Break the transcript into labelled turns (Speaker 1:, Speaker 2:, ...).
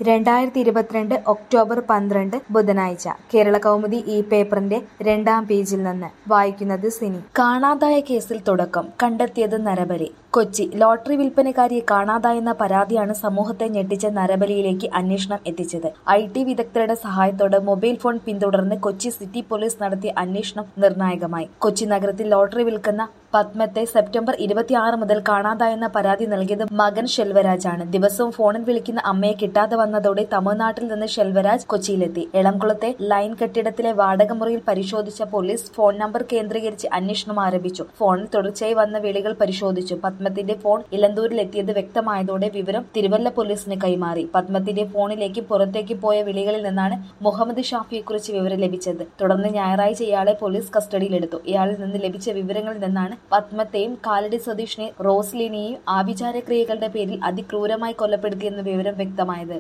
Speaker 1: രണ്ടായിരത്തി ഇരുപത്തിരണ്ട് ഒക്ടോബർ പന്ത്രണ്ട് ബുധനാഴ്ച കേരള കൗമുദി ഈ പേപ്പറിന്റെ രണ്ടാം പേജിൽ നിന്ന് വായിക്കുന്നത് സിനി കാണാതായ കേസിൽ തുടക്കം കണ്ടെത്തിയത് നരബലി കൊച്ചി ലോട്ടറി വിൽപ്പനക്കാരിയെ കാണാതായെന്ന പരാതിയാണ് സമൂഹത്തെ ഞെട്ടിച്ച നരബലിയിലേക്ക് അന്വേഷണം എത്തിച്ചത് ഐ ടി വിദഗ്ധരുടെ സഹായത്തോടെ മൊബൈൽ ഫോൺ പിന്തുടർന്ന് കൊച്ചി സിറ്റി പോലീസ് നടത്തിയ അന്വേഷണം നിർണായകമായി കൊച്ചി നഗരത്തിൽ ലോട്ടറി വിൽക്കുന്ന പത്മത്തെ സെപ്റ്റംബർ ഇരുപത്തിയാറ് മുതൽ കാണാതായെന്ന പരാതി നൽകിയത് മകൻ ശെൽവരാജാണ് ദിവസവും ഫോണിൽ വിളിക്കുന്ന അമ്മയെ കിട്ടാതെ വന്നതോടെ തമിഴ്നാട്ടിൽ നിന്ന് ശെൽവരാജ് കൊച്ചിയിലെത്തി എളംകുളത്തെ ലൈൻ കെട്ടിടത്തിലെ വാടക മുറിയിൽ പരിശോധിച്ച പോലീസ് ഫോൺ നമ്പർ കേന്ദ്രീകരിച്ച് അന്വേഷണം ആരംഭിച്ചു ഫോണിൽ തുടർച്ചയായി വന്ന വിളികൾ പരിശോധിച്ചു പത്മത്തിന്റെ ഫോൺ ഇലന്തൂരിൽ എത്തിയത് വ്യക്തമായതോടെ വിവരം തിരുവല്ല പോലീസിന് കൈമാറി പത്മത്തിന്റെ ഫോണിലേക്ക് പുറത്തേക്ക് പോയ വിളികളിൽ നിന്നാണ് മുഹമ്മദ് ഷാഫിയെക്കുറിച്ച് വിവരം ലഭിച്ചത് തുടർന്ന് ഞായറാഴ്ച ഇയാളെ പോലീസ് കസ്റ്റഡിയിലെടുത്തു ഇയാളിൽ നിന്ന് ലഭിച്ച വിവരങ്ങളിൽ നിന്നാണ് പത്മത്തെയും കാലടി സ്വദേശിനെ റോസ്ലിനെയും ആഭിചാര ക്രിയകളുടെ പേരിൽ അതിക്രൂരമായി കൊലപ്പെടുത്തിയെന്ന വിവരം വ്യക്തമായത്